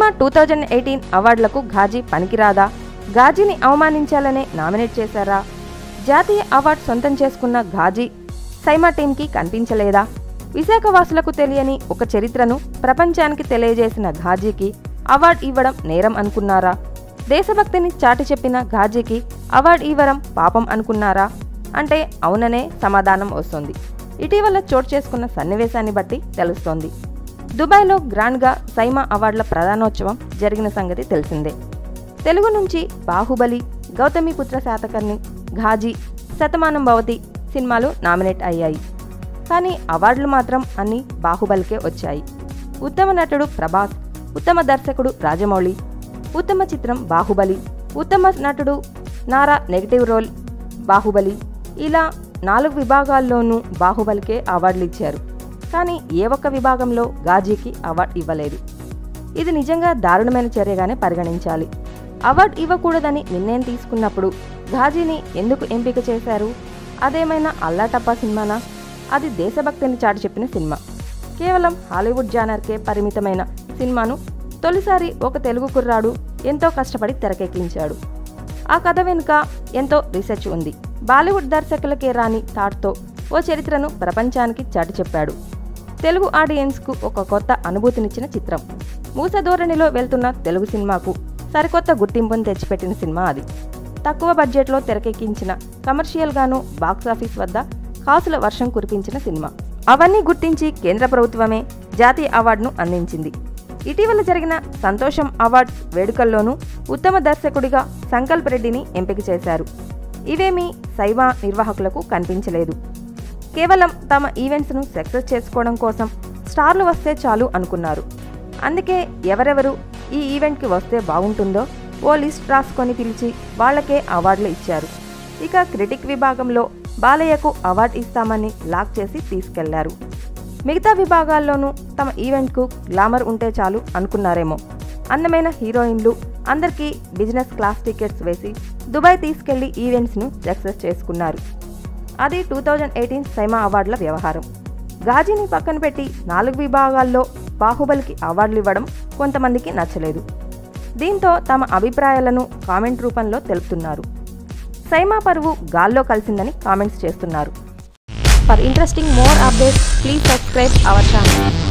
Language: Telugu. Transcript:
సైమా టూ థౌజండ్ ఎయిటీన్ అవార్డులకు ఘాజీ పనికిరాదా ఘాజీని అవమానించాలనే నామినేట్ చేశారా జాతీయ అవార్డు సొంతం చేసుకున్న ఘాజీ సైమా టీంకి కనిపించలేదా విశాఖవాసులకు తెలియని ఒక చరిత్రను ప్రపంచానికి తెలియజేసిన ఘాజీకి అవార్డు ఇవ్వడం నేరం అనుకున్నారా దేశభక్తిని చాటి చెప్పిన ఘాజీకి అవార్డు ఇవ్వడం పాపం అనుకున్నారా అంటే అవుననే సమాధానం వస్తుంది ఇటీవల చోటు చేసుకున్న సన్నివేశాన్ని బట్టి తెలుస్తోంది దుబాయ్లో గ్రాండ్గా సైమా అవార్డుల ప్రధానోత్సవం జరిగిన సంగతి తెలిసిందే తెలుగు నుంచి బాహుబలి గౌతమిపుత్ర శాతకర్ణి ఘాజీ శతమానం భవతి సినిమాలు నామినేట్ అయ్యాయి కానీ అవార్డులు మాత్రం అన్ని బాహుబలికే వచ్చాయి ఉత్తమ నటుడు ప్రభాస్ ఉత్తమ దర్శకుడు రాజమౌళి ఉత్తమ చిత్రం బాహుబలి ఉత్తమ నటుడు నారా నెగిటివ్ రోల్ బాహుబలి ఇలా నాలుగు విభాగాల్లోనూ బాహుబలికే అవార్డులు ఇచ్చారు కానీ ఏ ఒక్క విభాగంలో గాజీకి అవార్డు ఇవ్వలేదు ఇది నిజంగా దారుణమైన చర్యగానే పరిగణించాలి అవార్డు ఇవ్వకూడదని నిర్ణయం తీసుకున్నప్పుడు ఘాజీని ఎందుకు ఎంపిక చేశారు అదేమైనా అల్లాటప్పా సినిమానా అది దేశభక్తిని చాటి చెప్పిన సినిమా కేవలం హాలీవుడ్ జానర్కే పరిమితమైన సినిమాను తొలిసారి ఒక తెలుగు కుర్రాడు ఎంతో కష్టపడి తెరకెక్కించాడు ఆ కథ వెనుక ఎంతో రీసెర్చ్ ఉంది బాలీవుడ్ దర్శకులకే రాని థాట్తో ఓ చరిత్రను ప్రపంచానికి చాటి చెప్పాడు తెలుగు ఆడియన్స్కు ఒక కొత్త అనుభూతినిచ్చిన చిత్రం మూస ధోరణిలో వెళ్తున్న తెలుగు సినిమాకు సరికొత్త గుర్తింపును తెచ్చిపెట్టిన సినిమా అది తక్కువ బడ్జెట్లో తెరకెక్కించిన కమర్షియల్గాను బాక్సాఫీస్ వద్ద కాసుల వర్షం కురిపించిన సినిమా అవన్నీ గుర్తించి కేంద్ర ప్రభుత్వమే జాతీయ అవార్డును అందించింది ఇటీవల జరిగిన సంతోషం అవార్డ్స్ వేడుకల్లోనూ ఉత్తమ దర్శకుడిగా సంకల్ప్ రెడ్డిని ఎంపిక చేశారు ఇవేమీ సైవా నిర్వాహకులకు కనిపించలేదు కేవలం తమ ఈవెంట్స్ను సక్సెస్ చేసుకోవడం కోసం స్టార్లు వస్తే చాలు అనుకున్నారు అందుకే ఎవరెవరు ఈ ఈవెంట్కి వస్తే బాగుంటుందో ఓ లిస్ట్ రాసుకొని పిలిచి వాళ్ళకే అవార్డులు ఇచ్చారు ఇక క్రిటిక్ విభాగంలో బాలయ్యకు అవార్డు ఇస్తామని లాక్ చేసి తీసుకెళ్లారు మిగతా విభాగాల్లోనూ తమ ఈవెంట్కు గ్లామర్ ఉంటే చాలు అనుకున్నారేమో అందమైన హీరోయిన్లు అందరికీ బిజినెస్ క్లాస్ టికెట్స్ వేసి దుబాయ్ తీసుకెళ్లి ఈవెంట్స్ను సక్సెస్ చేసుకున్నారు అది టూ థౌజండ్ ఎయిటీన్ సైమా అవార్డుల వ్యవహారం గాజీని పక్కన పెట్టి నాలుగు విభాగాల్లో బాహుబలికి అవార్డులు ఇవ్వడం కొంతమందికి నచ్చలేదు దీంతో తమ అభిప్రాయాలను కామెంట్ రూపంలో తెలుపుతున్నారు సైమా పరువు గాల్లో కలిసిందని కామెంట్స్ చేస్తున్నారు for interesting more updates please subscribe our channel